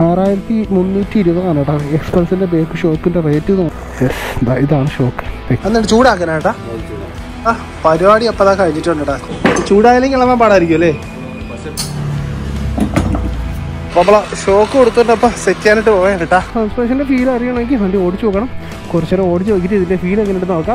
ആറായിരത്തി മുന്നൂറ്റി ഇരുപതാണ് കേട്ടോ എക്സ്പൾസിൻ്റെ ബേക്ക് ഷോക്കിൻ്റെ റേറ്റ് ഇതാണ് ഷോക്ക് എന്നിട്ട് ചൂടാക്കാനാട്ടാ ആ പരിപാടി അപ്പം അതാ കഴിഞ്ഞിട്ടുണ്ട് കേട്ടോ ചൂടായാലും കിളമാൻ പാടായിരിക്കും അല്ലേ അപ്പോൾ നമ്മളെ ഷോക്ക് കൊടുത്തിട്ട് അപ്പം സെറ്റ് ചെയ്യാനായിട്ട് പോയാൽ കേട്ടാ സസ്പെൻഷൻ്റെ ഫീൽ അറിയണമെങ്കിൽ വണ്ടി ഓടിച്ചു നോക്കണം കുറച്ച് നേരം ഓടിച്ച് നോക്കിയിട്ട് ഇതിൻ്റെ ഫീൽ എങ്ങനെയുണ്ടെന്ന് നോക്കാം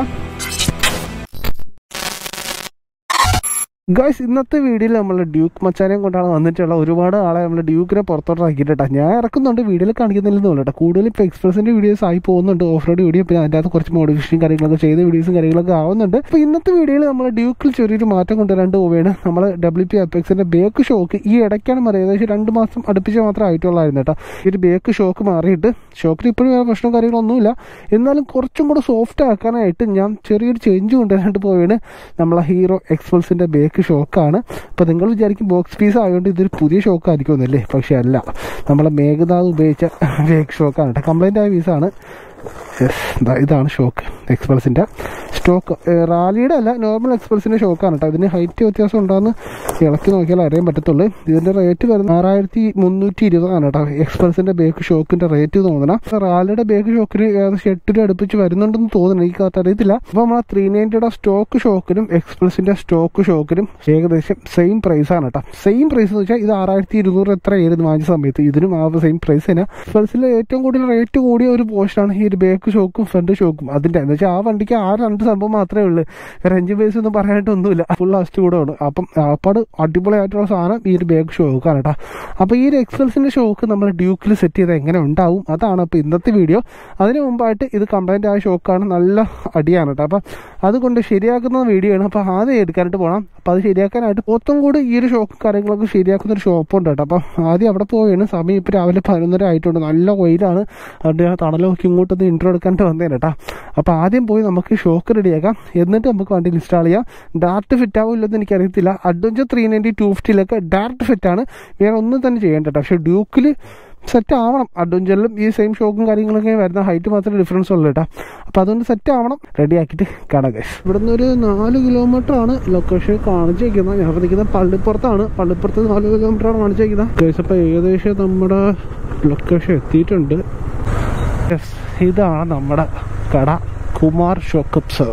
ഗൈസ് ഇന്നത്തെ വീഡിയോയിൽ നമ്മൾ ഡ്യൂക്ക് മച്ചാനെയും കൊണ്ടാണ് വന്നിട്ടുള്ള ഒരുപാട് ആളെ നമ്മൾ ഡ്യൂക്കിനെ പുറത്തോട്ട് ഇറക്കിയിട്ടാ ഞാൻ ഇറക്കുന്നുണ്ട് വീഡിയോയിൽ കാണിക്കുന്നില്ലെന്ന് കേട്ടോ കൂടുതൽ ഇപ്പോൾ എക്സ്പ്രസിൻ്റെ വീഡിയോസ് ആയി പോകുന്നുണ്ട് ഓഫ് റോഡ് വീഡിയോ പിന്നെ അതിൻ്റെ അകത്ത് കുറച്ച് മോഡിഫിക്കേഷൻ കാര്യങ്ങളൊക്കെ ചെയ്ത വീഡിയോസും കാര്യങ്ങളൊക്കെ ആവുന്നുണ്ട് അപ്പോൾ ഇന്നത്തെ വീഡിയോയിൽ നമ്മൾ ഡ്യൂക്കിൽ ചെറിയൊരു മാറ്റം കൊണ്ടുവരാണ്ട് പോവുകയാണ് നമ്മൾ ഡബ്ല്യു പി അപ്പെക്സിൻ്റെ ബേക്ക് ഷോക്ക് ഈ ഇടയ്ക്കാണ് മാറി ഏകദേശം രണ്ട് മാസം അടുപ്പിച്ച് മാത്രമേ ആയിട്ടുള്ളായിരുന്നു കേട്ടോ ഈ ഒരു ബേക്ക് ഷോക്ക് മാറിയിട്ട് ഷോക്കിൽ ഇപ്പോഴും വേറെ പ്രശ്നവും കാര്യങ്ങളൊന്നുമില്ല എന്നാലും കുറച്ചും കൂടെ സോഫ്റ്റ് ആക്കാനായിട്ട് ഞാൻ ചെറിയൊരു ചേഞ്ച് കൊണ്ടുവരാനായിട്ട് പോവുകയാണ് നമ്മളെ ഹീറോ എക്സ്പൾസിൻ്റെ ബേക്ക് ഷോക്കാണ് അപ്പോൾ നിങ്ങൾ വിചാരിക്കും ബോക്സ് പീസ് ആയതുകൊണ്ട് ഇതൊരു പുതിയ ഷോക്ക് ആയിരിക്കുമെന്നല്ലേ പക്ഷേ അല്ല നമ്മളെ മേഘനാഥ് ഉപയോഗിച്ച ബേക്ക് ഷോക്കാണ് കേട്ടോ കംപ്ലൈൻ്റ് ആയ പീസാണ് യെസ് ഇതാണ് ഷോക്ക് എക്സ്പൾസിൻ്റെ സ്റ്റോക്ക് റാലിയുടെ അല്ല നോർമൽ എക്സ്പൾസിൻ്റെ ഷോക്കാണ് കേട്ടോ ഇതിന് ഹൈറ്റ് വ്യത്യാസം ഉണ്ടാകുന്ന ഇളക്കി നോക്കിയാൽ അറിയാൻ പറ്റത്തുള്ളൂ ഇതിൻ്റെ റേറ്റ് വരുന്നത് ആറായിരത്തി മുന്നൂറ്റി ഇരുപതാണ് കേട്ടോ എക്സ്പൾസിൻ്റെ ബേക്ക് ഷോക്കിൻ്റെ റേറ്റ് തോന്നണം റാലിയുടെ ബേക്ക് ഷോക്കിന് ഏകദേശം എട്ട് രൂപ അടുപ്പിച്ച് വരുന്നുണ്ടെന്ന് തോന്നുന്നു എനിക്ക് കറക്റ്റ് അറിയത്തില്ല അപ്പോൾ നമ്മൾ ത്രീ നയൻറ്റിയുടെ സ്റ്റോക്ക് ഷോക്കിനും എക്സ്പൾസിൻ്റെ സ്റ്റോക്ക് ഷോക്കിനും ഏകദേശം സെയിം പ്രൈസ് ആണ് കേട്ടോ സെയിം പ്രൈസ് എന്ന് വെച്ചാൽ ഇത് ആറായിരത്തി ഇരുന്നൂറ് എത്രയായിരുന്നു വാങ്ങിച്ച സമയത്ത് ഇതിനും ആ സെയിം പ്രൈസ് തന്നെ എക്സ്പൾസിൽ ഏറ്റവും കൂടുതൽ റേറ്റ് കൂടിയ ഒരു പോർഷനാണ് ഈ ഒരു ബേക്ക് ഷോക്കും ഫ്രണ്ട് ഷോക്കും അതിൻ്റെ എന്ന് വെച്ചാൽ ആ വണ്ടിക്ക് ആ രണ്ട് സംഭവം മാത്രമേ ഉള്ളൂ വേറെ അഞ്ച് ബേസ് ഒന്നും പറയാനായിട്ടൊന്നുമില്ല ഫുൾ അസ്റ്റ് കൂടെ ഉണ്ട് അപ്പം അപ്പാട് അടിപൊളിയായിട്ടുള്ള സാധനം ഈ ഒരു ബേക്ക് ഷോക്കാണ് കേട്ടോ അപ്പോൾ ഈ ഒരു എക്സൽസിൻ്റെ ഷോക്ക് നമ്മൾ ഡ്യൂക്കിൽ സെറ്റ് ചെയ്ത് എങ്ങനെ ഉണ്ടാവും അതാണ് അപ്പോൾ ഇന്നത്തെ വീഡിയോ അതിന് മുമ്പായിട്ട് ഇത് കംപ്ലൈൻ്റ് ആയ ഷോക്കാണ് നല്ല അടിയാണ് കേട്ടോ അപ്പം അതുകൊണ്ട് ശരിയാക്കുന്ന വീഡിയോ ആണ് അപ്പോൾ ആദ്യം എടുക്കാനായിട്ട് പോകണം അപ്പോൾ അത് ശരിയാക്കാനായിട്ട് മൊത്തം കൂടി ഈ ഒരു ഷോക്ക് കാര്യങ്ങളൊക്കെ ശരിയാക്കുന്ന ഒരു ഷോപ്പുണ്ട് കേട്ടോ അപ്പം ആദ്യം അവിടെ പോവുകയാണ് സമയം ഇപ്പോൾ രാവിലെ പതിനൊന്നര ആയിട്ടുണ്ട് നല്ല വെയിലാണ് അതുകൊണ്ട് ഞാൻ തണലൊക്കെ ഇങ്ങോട്ടൊന്ന് ഇൻട്രോ എടുക്കാനായിട്ട് വന്നേനെ കേട്ടോ അപ്പോൾ ആദ്യം പോയി നമുക്ക് ഷോക്ക് റെഡിയാക്കാം എന്നിട്ട് നമുക്ക് വണ്ടിയിൽ ഇൻസ്റ്റാൾ ചെയ്യാം ഡയറക്റ്റ് ഫിറ്റ് ആവില്ലെന്ന് എനിക്കറിയത്തില്ല അഡ്വഞ്ചർ ത്രീ നയൻറ്റി ടു ഫിഫ്റ്റിയിലൊക്കെ ഡയറക്റ്റ് ഫിറ്റാണ് വേറെ ഒന്നും തന്നെ ചെയ്യേണ്ട കേട്ടോ പക്ഷേ ഡ്യൂക്കിൽ സെറ്റ് ആവണം അഡ്വഞ്ചറിലും ഈ സെയിം ഷോക്കും കാര്യങ്ങളൊക്കെ വരുന്ന ഹൈറ്റ് മാത്രമേ ഡിഫറൻസ് ഉള്ളൂ കേട്ടോ അപ്പോൾ അതുകൊണ്ട് സെറ്റ് ആവണം റെഡി ആക്കിയിട്ട് കാണാം ഗൈസ് ഇവിടുന്ന് ഒരു നാല് കിലോമീറ്റർ ആണ് ലൊക്കേഷൻ കാണിച്ചേക്കുന്നത് ഞാൻ നിൽക്കുന്നത് പള്ളിപ്പുറത്താണ് പള്ളിപ്പുറത്ത് നാല് കിലോമീറ്റർ ആണ് കാണിച്ചേക്കുന്നത് ഗൈസ് അപ്പോൾ ഏകദേശം നമ്മുടെ ലൊക്കേഷൻ എത്തിയിട്ടുണ്ട് യെസ് ഇതാണ് നമ്മുടെ കട കുമാർ ഷോക്കപ്സ്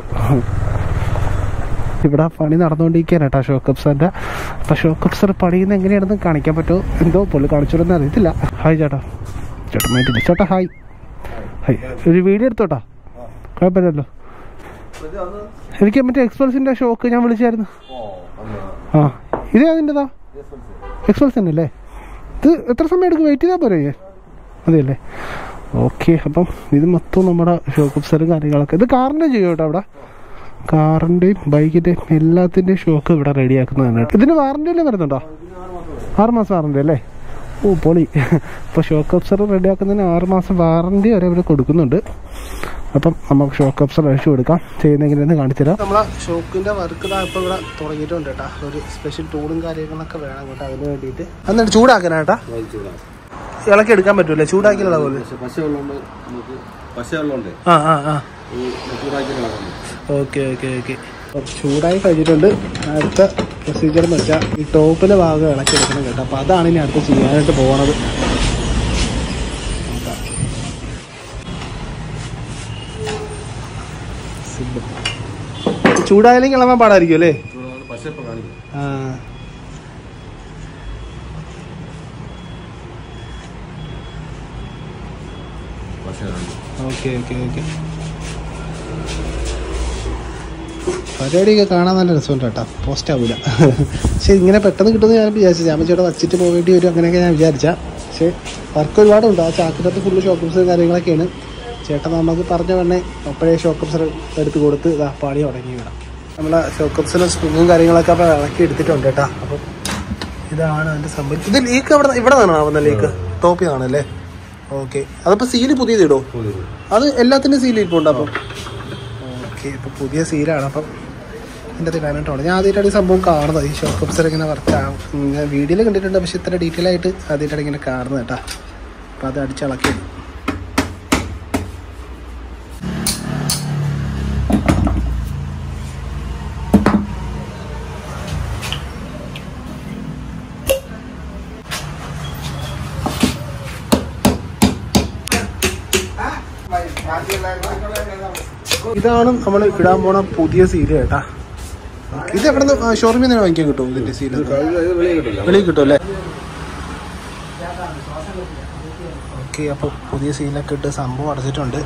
ഇവിടെ പണി നടന്നുകൊണ്ടിരിക്കുകയാണ് കേട്ടോ ഷോക്കപ്സറിൻ്റെ അപ്പോൾ ഷോക്കപ്സർ പണിയുന്ന എങ്ങനെയാണെന്ന് കാണിക്കാൻ പറ്റുമോ എന്തോ പുള്ളി കാണിച്ചോടെന്ന് അറിയത്തില്ല ഹായ് ചേട്ടാ ചേട്ടാ മാറ്റില്ല ചേട്ടാ ഹായ് ഹായ് ഒരു വീഡിയോ എടുത്തോട്ടാ കുഴപ്പമില്ലല്ലോ എനിക്ക് മറ്റേ എക്സ്പൾസിൻ്റെ ഷോക്ക് ഞാൻ വിളിച്ചായിരുന്നു ആ ഇതേ അതിൻ്റെതാ എക്സ്പൾസ് തന്നെ അല്ലേ ഇത് എത്ര സമയം എടുക്കും വെയിറ്റ് ചെയ്താൽ പോരെ അതെയല്ലേ ഓക്കെ അപ്പം ഇത് മൊത്തം നമ്മുടെ ഷോക്കപ്സറും കാര്യങ്ങളൊക്കെ ഇത് കാറിൻ്റെ ചെയ്യും കേട്ടോ അവിടെ കാറിൻ്റെയും ബൈക്കിൻ്റെയും എല്ലാത്തിൻ്റെയും ഷോക്ക് ഇവിടെ റെഡിയാക്കുന്നതാണ് കേട്ടോ ഇതിന് വാറണ്ടി അല്ലേ വരുന്നുണ്ടോ ആറ് മാസം വാറണ്ടി അല്ലേ ഓ പൊളി അപ്പോൾ ഷോക്ക് അപ്സർ റെഡിയാക്കുന്നതിന് ആറ് മാസം വാറണ്ടി വരെ അവർ കൊടുക്കുന്നുണ്ട് അപ്പം നമുക്ക് ഷോക്ക് അപ്സർ അഴിച്ചു കൊടുക്കാം ചെയ്യുന്ന എങ്ങനെയെന്ന് കാണിച്ചുതരാം നമ്മളെ ഷോക്കിൻ്റെ വർക്ക് ഇപ്പോൾ ഇവിടെ തുടങ്ങിയിട്ടുണ്ട് കേട്ടോ ഒരു സ്പെഷ്യൽ ടൂളും കാര്യങ്ങളൊക്കെ വേണം കേട്ടോ അതിന് വേണ്ടിയിട്ട് എന്നിട്ട് ചൂടാക്കാനാട്ടാ ഇളക്കി എടുക്കാൻ പറ്റൂലേ ചൂടാക്കിയുള്ള പോലെ പശ ഉള്ളതുകൊണ്ട് നമുക്ക് പശ ഉള്ളതുകൊണ്ട് ആ ആ ആ ഈ ചൂടാക്കി നടക്കുന്നു ഓക്കെ ഓക്കെ ഓക്കെ ചൂടായി കഴിഞ്ഞിട്ടുണ്ട് അടുത്ത പ്രൊസീജിയർ എന്ന് വെച്ചാൽ ഈ ടോപ്പിലെ ഭാഗം ഇളക്കി എടുക്കണം കേട്ടോ അപ്പോൾ അതാണ് ഇനി അടുത്ത് ചെയ്യാനായിട്ട് പോകണത് ചൂടായാലും കിളമാൻ പാടായിരിക്കും അല്ലേ ചൂടാകുന്നത് പശ ഇപ്പം കാണിക്കും ആ പശ കാണിക്കും ഓക്കെ ഓക്കെ ഓക്കെ പരിപാടിയൊക്കെ കാണാൻ നല്ല രസമുണ്ട് കേട്ടോ പോസ്റ്റ് ആവില്ല പക്ഷെ ഇങ്ങനെ പെട്ടെന്ന് കിട്ടുമെന്ന് ഞാൻ വിചാരിച്ചു ഞാൻ ചേട്ടാ വച്ചിട്ട് പോകേണ്ടി വരും അങ്ങനെയൊക്കെ ഞാൻ വിചാരിച്ച പക്ഷേ വർക്ക് ഒരുപാടുണ്ട് ആ ചാക്കിനകത്ത് ഫുള്ള് ഷോക്കപ്സും കാര്യങ്ങളൊക്കെയാണ് ചേട്ടൻ നമുക്ക് പറഞ്ഞ വേണേ അപ്പോഴേ ഷോക്കപ്സർ എടുത്ത് കൊടുത്ത് ഇതാ പാടി തുടങ്ങി വിടാം നമ്മളെ ഷോക്കപ്സിനും സ്പ്രിങ്ങും കാര്യങ്ങളൊക്കെ അപ്പോൾ ഇളക്കി എടുത്തിട്ടുണ്ട് കേട്ടോ അപ്പം ഇതാണ് അതിൻ്റെ സംഭവം ഇത് ലീക്ക് അവിടെ ഇവിടെ നിന്നാണ് ആവുന്ന ലീക്ക് ടോപ്പിൽ നിന്നാണല്ലേ ഓക്കെ അതപ്പോൾ സീല് പുതിയത് ഇടോ അത് എല്ലാത്തിൻ്റെ സീൽ ഇരിപ്പുണ്ട് അപ്പം ഓക്കെ ഇപ്പം പുതിയ സീലാണ് അപ്പം എൻ്റെ തിരാനായിട്ടാണ് ഞാൻ ആദ്യമായിട്ടാണ് ഈ സംഭവം കാണുന്നത് ഈ ഷോക്ക് ഓഫീസർ ഇങ്ങനെ വർക്ക് ആവും ഞാൻ വീഡിയോയിൽ കണ്ടിട്ടുണ്ട് പക്ഷെ ഇത്ര ഡീറ്റെയിൽ ആയിട്ട് ആദ്യമായിട്ടാണ് ഇങ്ങനെ കാണുന്നത് കേട്ടോ അപ്പം അത് അടിച്ചിളക്കി ഇതാണ് നമ്മൾ ഇടാൻ പോണ പുതിയ സീല് കേട്ടാ ഇത് എവിടെ നിന്ന് ഷോറൂമിൽ നിന്ന് വാങ്ങിക്കാൻ കിട്ടും ഇതിന്റെ സീല് വെളിയിൽ കിട്ടില്ല വെളിയിൽ കിട്ടും അല്ലേ ഓക്കെ അപ്പോൾ പുതിയ സീലൊക്കെ ഇട്ട് സംഭവം അടച്ചിട്ടുണ്ട്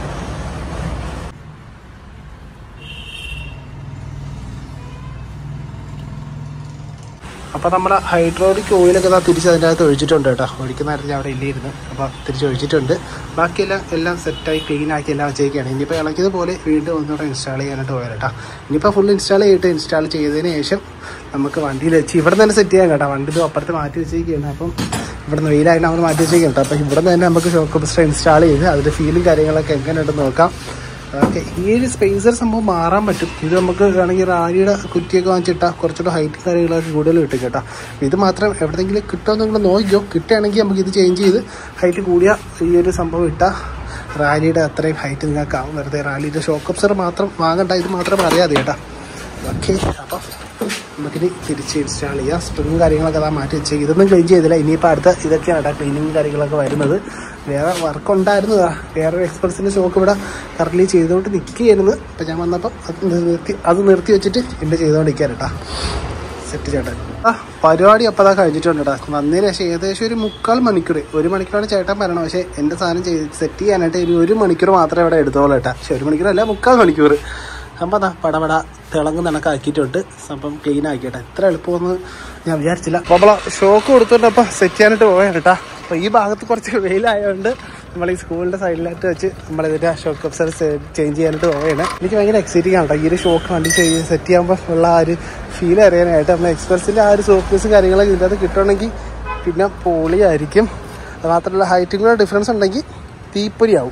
അപ്പോൾ നമ്മുടെ ഹൈഡ്രോളിക് ഓയിലൊക്കെ ദാ തിരിച്ച് അതിൻ്റെ അകത്ത് ഒഴിച്ചിട്ടുണ്ട് കേട്ടോ ഒഴിക്കുന്ന നേരത്തിൽ അവിടെ ഇല്ലായിരുന്നു അപ്പോൾ തിരിച്ച് ഒഴിച്ചിട്ടുണ്ട് ബാക്കിയെല്ലാം എല്ലാം സെറ്റായി ക്ലീൻ ആക്കി എല്ലാം വെച്ചേക്കാണ് ഇനിയിപ്പോൾ ഇളക്കിയതുപോലെ വീണ്ടും ഒന്നുകൂടെ ഇൻസ്റ്റാൾ ചെയ്യാനായിട്ട് പോയാൽ കേട്ടോ ഇനിയിപ്പോൾ ഫുൾ ഇൻസ്റ്റാൾ ചെയ്തിട്ട് ഇൻസ്റ്റാൾ ചെയ്തതിന് ശേഷം നമുക്ക് വണ്ടിയിൽ വെച്ച് ഇവിടെ തന്നെ സെറ്റ് ചെയ്യാം കേട്ടോ വണ്ടി ഇത് അപ്പുറത്ത് മാറ്റി വെച്ചേക്കാണ് അപ്പം ഇവിടെ നിന്ന് വെയിലായിട്ട് നമ്മൾ മാറ്റി വെച്ചേക്കാം കേട്ടോ അപ്പോൾ ഇവിടെ നിന്ന് തന്നെ നമുക്ക് ഷോക്ക് ബസ്റ്റർ ഇൻസ്റ്റാൾ ചെയ്ത് അതിൻ്റെ ഫീലും കാര്യങ്ങളൊക്കെ എങ്ങനെയുണ്ടെന്ന് നോക്കാം ഓക്കെ ഈ ഒരു സ്പേസർ സംഭവം മാറാൻ പറ്റും ഇത് നമുക്ക് വേണമെങ്കിൽ റാലിയുടെ കുറ്റിയൊക്കെ വാങ്ങിച്ചിട്ടാൽ കുറച്ചുകൂടെ ഹൈറ്റ് കാര്യങ്ങളൊക്കെ കൂടുതൽ കിട്ടും കേട്ടോ ഇത് മാത്രം എവിടെയെങ്കിലും കിട്ടുമെന്ന് നിങ്ങൾ നോക്കിയോ കിട്ടുകയാണെങ്കിൽ നമുക്ക് ഇത് ചേഞ്ച് ചെയ്ത് ഹൈറ്റ് കൂടിയ ഈ ഒരു സംഭവം ഇട്ടാൽ റാലിയുടെ അത്രയും ഹൈറ്റ് നിങ്ങൾക്ക് ആവും വെറുതെ റാലിയുടെ ഷോക്ക് അപ്സർ മാത്രം വാങ്ങണ്ട ഇത് മാത്രം അറിയാതെ കേട്ടോ ഓക്കെ അപ്പം നമുക്കിനി തിരിച്ച് ഇൻസ്റ്റാൾ ചെയ്യാം സ്പ്രിങ്ങും കാര്യങ്ങളൊക്കെ അതാ മാറ്റി വെച്ചേക്ക് ഇതൊന്നും ക്ലീൻ ചെയ്തില്ല ഇനിയിപ്പോൾ അടുത്ത ഇതൊക്കെയാണ് കേട്ടോ ക്ലീനിങ്ങും കാര്യങ്ങളൊക്കെ വരുന്നത് വേറെ വർക്ക് ഉണ്ടായിരുന്നതാ വേറെ എക്സ്പ്രസിൻ്റെ ഷോക്ക് ഇവിടെ കറക്റ്റ്ലി ചെയ്തുകൊണ്ട് നിൽക്കുകയായിരുന്നു അപ്പം ഞാൻ വന്നപ്പം അത് നിർത്തി അത് നിർത്തി വെച്ചിട്ട് എൻ്റെ ചെയ്തുകൊണ്ടിരിക്കാൻ കേട്ടോ സെറ്റ് ചേട്ടൻ ആ പരിപാടി അപ്പോൾ അതാ കഴിഞ്ഞിട്ടുണ്ട് കേട്ടോ വന്നതിന് ശേഷം ഏകദേശം ഒരു മുക്കാൽ മണിക്കൂർ ഒരു മണിക്കൂറാണ് ചേട്ടൻ പറയണം പക്ഷേ എൻ്റെ സാധനം ചെയ്ത് സെറ്റ് ചെയ്യാനായിട്ട് ഒരു ഒരു മണിക്കൂർ മാത്രമേ ഇവിടെ എടുത്തോളൂ കേട്ടോ പക്ഷേ ഒരു മണിക്കൂറല്ല മുക്കാൽ മണിക്കൂർ അപ്പം അതാ പടപട തിളങ്ങും കണക്കാക്കിയിട്ടുണ്ട് സംഭവം ക്ലീൻ ആക്കിയിട്ടെ ഇത്ര എളുപ്പമൊന്നും ഞാൻ വിചാരിച്ചില്ല അപ്പോൾ നമ്മളെ ഷോക്ക് കൊടുത്തിട്ട് അപ്പം സെറ്റ് ചെയ്യാനായിട്ട് പോയാൽ കേട്ടാ അപ്പോൾ ഈ ഭാഗത്ത് കുറച്ച് വെയിലായതുകൊണ്ട് നമ്മൾ ഈ സ്കൂളിൻ്റെ സൈഡിലായിട്ട് വെച്ച് നമ്മൾ ഇതിൻ്റെ ഷോക്ക് അപ്സർ ചേഞ്ച് ചെയ്യാനായിട്ട് പോവുകയാണ് എനിക്ക് ഭയങ്കര എക്സൈറ്റിംഗ് ആണ് കേട്ടോ ഈ ഒരു ഷോക്ക് വണ്ടി സെറ്റ് ചെയ്യുമ്പോൾ ഉള്ള ആ ഒരു ഫീൽ അറിയാനായിട്ട് നമ്മൾ എക്സ്പ്രസിൻ്റെ ആ ഒരു സോഫ്റ്റ്വെയർസ് കാര്യങ്ങളൊക്കെ ഇതിൻ്റെ അകത്ത് കിട്ടുകയാണെങ്കിൽ പിന്നെ പൊളിയായിരിക്കും അത് മാത്രമല്ല ഹൈറ്റും കൂടെ ഡിഫറൻസ് ഉണ്ടെങ്കിൽ തീപ്പൊരിയാവും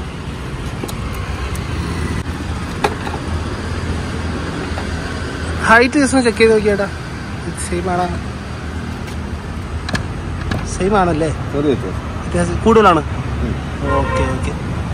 ഹൈറ്റ് ജസ്റ്റ് ചെക്ക് ചെയ്ത് നോക്കിയേട്ടാ സെയിം ആണോ സെയിം ആണല്ലേ ചെറിയ വ്യത്യാസം വ്യത്യാസം കൂടുതലാണ് ഓക്കെ ഓക്കെ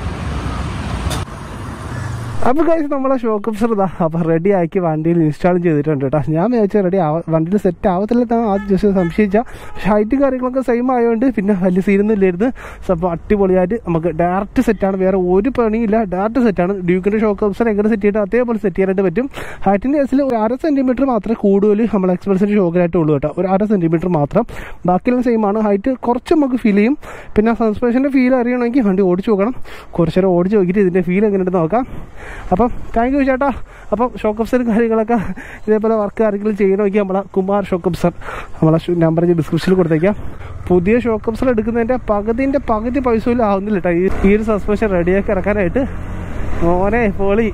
അപ്പോൾ കഴിച്ച് നമ്മളെ ഷോക്ക് അപ്സർ ഇതാ അപ്പോൾ റെഡി ആക്കി വണ്ടിയിൽ ഇൻസ്റ്റാൾ ചെയ്തിട്ടുണ്ട് കേട്ടോ ഞാൻ വിചാരിച്ചാൽ റെഡി ആവ വണ്ടിയിൽ സെറ്റ് ആവത്തില്ല എന്നാണ് ആദ്യം ജസ്റ്റ് സംശയിച്ച പക്ഷേ ഹൈറ്റും കാര്യങ്ങളൊക്കെ സെയിം ആയതുകൊണ്ട് പിന്നെ വലിയ സീനൊന്നും ഇല്ലായിരുന്നു അപ്പോൾ അടിപൊളിയായിട്ട് നമുക്ക് ഡയറക്റ്റ് സെറ്റാണ് വേറെ ഒരു പണിയില്ല ഡയറക്റ്റ് സെറ്റാണ് ഡ്യൂക്കിൻ്റെ ഷോക്ക് അപ്സർ എങ്ങനെ സെറ്റ് ചെയ്തിട്ട് അതേപോലെ സെറ്റ് ചെയ്യാനായിട്ട് പറ്റും ഹൈറ്റിൻ്റെ കേസിൽ ഒരു അര സെൻറ്റിമീറ്റർ മാത്രമേ കൂടുതൽ നമ്മൾ എക്സ്പ്രസിൻ്റെ ഷോക്കിലായിട്ട് ഉള്ളൂ കേട്ടോ ഒരു അര സെൻറ്റിമീറ്റർ മാത്രം ബാക്കിയെല്ലാം സെയിം ആണ് ഹൈറ്റ് കുറച്ച് നമുക്ക് ഫീൽ ചെയ്യും പിന്നെ സസ്പെൻഷൻ്റെ ഫീൽ അറിയണമെങ്കിൽ വണ്ടി ഓടിച്ചു നോക്കണം കുറച്ച് നേരം ഓടിച്ച് നോക്കിയിട്ട് ഇതിൻ്റെ ഫീൽ എങ്ങനെയുണ്ടെന്ന് നോക്കാം അപ്പം താങ്ക് യു ചേട്ടാ അപ്പം ഷോക്ക് അപ്സറും കാര്യങ്ങളൊക്കെ ഇതേപോലെ വർക്ക് ആരെങ്കിലും ചെയ്യണമെങ്കിൽ നമ്മളെ കുമാർ ഷോക്ക് അപ്സർ നമ്മളെ നമ്പർ ഡിസ്ക്രിപ്ഷനിൽ കൊടുത്തേക്കാം പുതിയ ഷോക്ക് അപ്സർ എടുക്കുന്നതിൻ്റെ പകുതിൻ്റെ പകുതി പൈസ പോലും ആവുന്നില്ല കേട്ടോ ഈ ഈ ഒരു സസ്പെൻഷൻ റെഡിയാക്കി ഇറക്കാനായിട്ട് മോനെ പോളി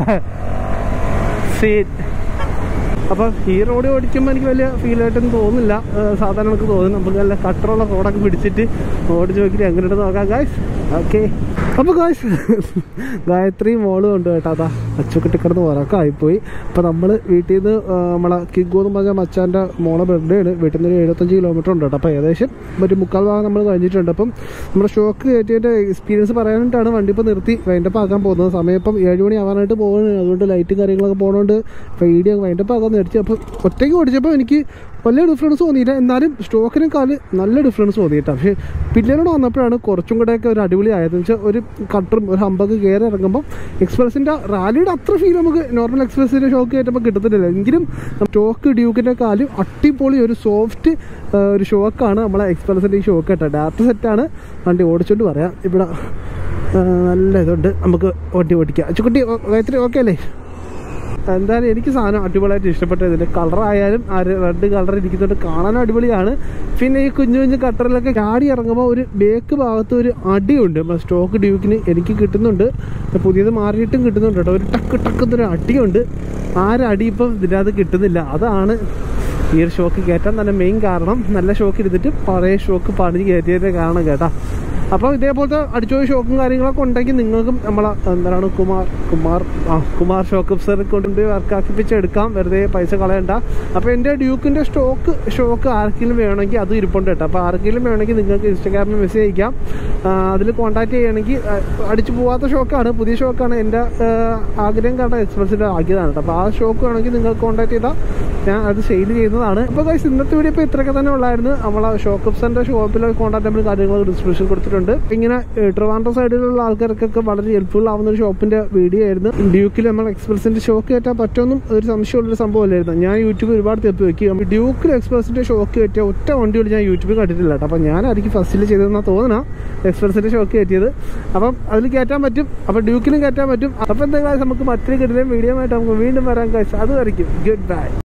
സീറ്റ് അപ്പം ഈ റോഡ് ഓടിക്കുമ്പോൾ എനിക്ക് വലിയ ഫീൽ ആയിട്ടൊന്നും തോന്നുന്നില്ല ഏഹ് സാധാരണ എനിക്ക് തോന്നുന്നു നമുക്ക് നല്ല കട്ടറുള്ള റോഡൊക്കെ പിടിച്ചിട്ട് ഓടിച്ച് നോക്കിയിട്ട് എങ്ങനെയുണ്ട് നോക്കാം ഗായ്സ് ഓക്കെ അപ്പോൾ ഗായ്സ് ഗായത്രി മോള് കൊണ്ട് കേട്ടോ അതാ അച്ചുക്കെട്ടി കിടന്ന് ഉറക്കമായിപ്പോയി അപ്പോൾ നമ്മൾ വീട്ടിൽ നിന്ന് നമ്മളെ കിഗോ എന്ന് പറഞ്ഞ മച്ചാൻ്റെ മോളെ ബർത്ത്ഡേ ആണ് വീട്ടിൽ നിന്ന് ഒരു എഴുപത്തഞ്ച് കിലോമീറ്റർ ഉണ്ട് കേട്ടോ അപ്പോൾ ഏകദേശം ഒരു മുക്കാൽ ഭാഗം നമ്മൾ കഴിഞ്ഞിട്ടുണ്ട് അപ്പം നമ്മുടെ ഷോക്ക് കയറ്റിയതിൻ്റെ എക്സ്പീരിയൻസ് പറയാനായിട്ടാണ് വണ്ടി ഇപ്പോൾ നിർത്തി വൈൻഡപ്പ് ആക്കാൻ പോകുന്നത് സമയം ഇപ്പം ഏഴ് മണി ആവാനായിട്ട് പോകുന്നത് അതുകൊണ്ട് ലൈറ്റും കാര്യങ്ങളൊക്കെ പോകുന്നതുകൊണ്ട് വീഡിയോ വൈൻഡപ്പ് ആക്കാൻ മേടിച്ചു അപ്പോൾ ഒറ്റയ്ക്ക് ഓടിച്ചപ്പോൾ എനിക്ക് വലിയ ഡിഫറൻസ് തോന്നിയില്ല എന്നാലും സ്റ്റോക്കിനേക്കാൾ നല്ല ഡിഫറൻസ് തോന്നിയിട്ടാണ് പക്ഷേ പിന്നീട് വന്നപ്പോഴാണ് കുറച്ചും കൂടെയൊക്കെ ഒരു അടിപൊളി ആയത് വെച്ചാൽ ഒരു കട്ടറും ഒരു ഹമ്പൊക്കെ കയറി ഇറങ്ങുമ്പോൾ എക്സ്പ്രസിൻ്റെ റാലിയുടെ അത്ര ഫീൽ നമുക്ക് നോർമൽ എക്സ്പ്രസിൻ്റെ ഷോക്ക് കയറ്റുമ്പോൾ കിട്ടത്തില്ല എങ്കിലും സ്റ്റോക്ക് ഡ്യൂക്കിൻ്റെ കാലും അടിപൊളി ഒരു സോഫ്റ്റ് ഒരു ഷോക്കാണ് നമ്മളെ എക്സ്പ്രസിൻ്റെ ഈ ഷോക്ക് കേട്ടോ ഡയറക്റ്റ് സെറ്റാണ് വണ്ടി ഓടിച്ചോണ്ട് പറയാം ഇവിടെ ആ, നല്ല ഇതുണ്ട് നമുക്ക് വണ്ടി ഓടിക്കാം അച്ചുക്കുട്ടി ഗായത്രി ഓക്കെ അല്ലേ എന്തായാലും എനിക്ക് സാധനം അടിപൊളിയായിട്ട് ഇഷ്ടപ്പെട്ടു ഇതിന്റെ കളർ ആയാലും ആ റെഡ് കളർ ഇരിക്കുന്നുണ്ട് കാണാനും അടിപൊളിയാണ് പിന്നെ ഈ കുഞ്ഞു കുഞ്ഞു കട്ടറിലൊക്കെ ചാടി ഇറങ്ങുമ്പോൾ ഒരു ബേക്ക് ഭാഗത്ത് ഒരു അടിയുണ്ട് നമ്മുടെ സ്റ്റോക്ക് ഡ്യൂക്കിന് എനിക്ക് കിട്ടുന്നുണ്ട് പുതിയത് മാറിയിട്ടും കിട്ടുന്നുണ്ട് കേട്ടോ ഒരു ടക്ക് ടക്കുന്നൊരു അടിയുണ്ട് ആ ഒരു അടി ഇപ്പം ഇതിനകത്ത് കിട്ടുന്നില്ല അതാണ് ഈ ഒരു ഷോക്ക് കയറ്റാൻ തന്നെ മെയിൻ കാരണം നല്ല ഷോക്ക് ഇരുന്നിട്ട് പഴയ ഷോക്ക് പണിഞ്ഞ് കയറ്റിയതിൻ്റെ കാരണം കേട്ടാ അപ്പോൾ ഇതേപോലത്തെ അടിച്ചോയി ഷോക്കും കാര്യങ്ങളൊക്കെ ഉണ്ടെങ്കിൽ നിങ്ങൾക്കും നമ്മളെ എന്താണ് കുമാർ കുമാർ ആ കുമാർ ഷോക്ക് അപ്സറെ കൊണ്ട് വർക്കാക്കിപ്പിച്ച് എടുക്കാം വെറുതെ പൈസ കളയണ്ട അപ്പോൾ എൻ്റെ ഡ്യൂക്കിൻ്റെ സ്റ്റോക്ക് ഷോക്ക് ആർക്കെങ്കിലും വേണമെങ്കിൽ അത് ഇരിപ്പുണ്ട് കേട്ടോ അപ്പോൾ ആർക്കെങ്കിലും വേണമെങ്കിൽ നിങ്ങൾക്ക് ഇൻസ്റ്റാഗ്രാമിൽ മെസ്സേജ് അയക്കാം അതിൽ കോൺടാക്ട് ചെയ്യുകയാണെങ്കിൽ അടിച്ചു പോവാത്ത ഷോക്കാണ് പുതിയ ഷോക്കാണ് എൻ്റെ ആ, ആഗ്രഹം കാരണം എക്സ്പ്രസിൻ്റെ ആക്കിയതാണ് കേട്ടോ അപ്പോൾ ആ ഷോക്ക് വേണമെങ്കിൽ നിങ്ങൾ കോൺടാക്ട് ചെയ്താൽ ഞാൻ അത് സെയിൽ ചെയ്യുന്നതാണ് അപ്പോൾ ഗൈസ് ഇന്നത്തെ വീഡിയോ ഇപ്പോൾ ഇത്രയൊക്കെ തന്നെ ഉള്ളായിരുന്നു നമ്മളെ ഷോക്കപ്സിൻ്റെ ഷോപ്പിലെ കോൺടാക്ട് നമ്പർ കാര്യങ്ങൾ ഡിസ്ക്രിപ്ഷൻ കൊടുത്തിട്ടുണ്ട് ഇങ്ങനെ ഏഹ്, ട്രിവാൻഡ്രം സൈഡിലുള്ള ആൾക്കാർക്കൊക്കെ വളരെ ഹെൽപ്ഫുൾ ആവുന്ന ഒരു ഷോപ്പിൻ്റെ വീഡിയോ ആയിരുന്നു ഡ്യൂക്കിൽ നമ്മൾ എക്സ്പ്രസിൻ്റെ ഷോക്ക് കയറ്റാൻ പറ്റുമെന്നും ഒരു സംശയമുള്ളൊരു സംഭവമല്ലായിരുന്നു ഞാൻ യൂട്യൂബ് ഒരുപാട് തെപ്പ് വെക്കും ഡ്യൂക്കിൽ എക്സ്പ്രസിൻ്റെ ഷോക്ക് കയറ്റിയ ഒറ്റ വണ്ടിയോട് ഞാൻ യൂട്യൂബിൽ കണ്ടിട്ടില്ല കേട്ടോ അപ്പോൾ ഞാനായിരിക്കും ഫസ്റ്റിൽ ചെയ്തതെന്നാണ് തോന്നുന്ന എക്സ്പ്രസിൻ്റെ ഷോക്ക് കയറ്റിയത് അപ്പം അതിൽ കയറ്റാൻ പറ്റും അപ്പോൾ ഡ്യൂക്കിലും കയറ്റാൻ പറ്റും അപ്പോൾ എന്താ guys, നമുക്ക് മറ്റൊരു കിട്ടുന്ന വീഡിയോ ആയിട്ട് നമുക്ക് വീണ്ടും വരാൻ കഴിച്ചു അത് വരയ്ക്കും ഗുഡ് ബൈ